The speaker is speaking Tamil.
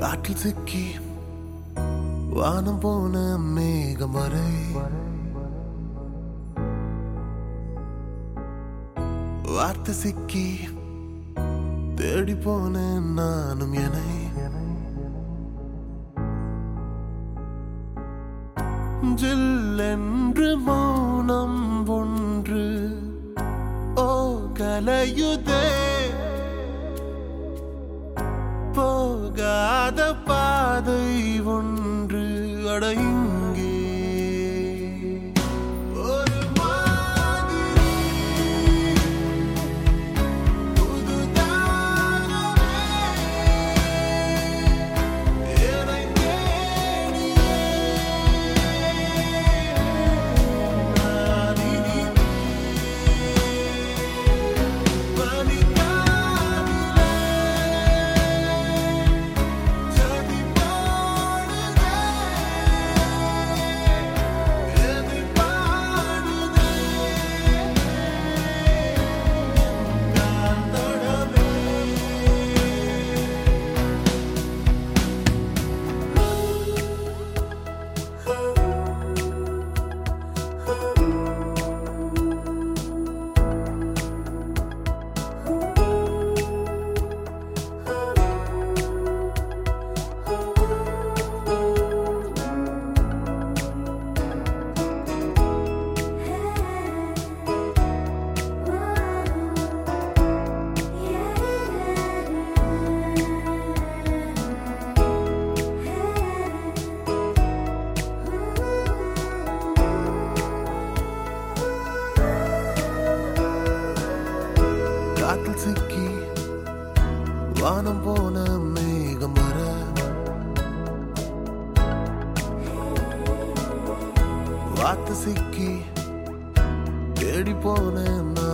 காற்றில் சிக்கி வானம் போன மேகம் வரை வார்த்தை சிக்கி தேடி போன நானும் என்னை ஜில்லென்று மௌனம் ஒன்று ஓ கலையுதே போகாத பாதை ஒன்று அட இங்கே ஒரு மாதிரி புதுதாகவே என்னை தேடியே நான் இனி பனிக்காதிலே சதி பாடுதே எதை பாடுதே காந்தடமே காற்றில் சிக்கி வானம் போன மேகம் வர வார்த்தை சிக்கி தேடி போன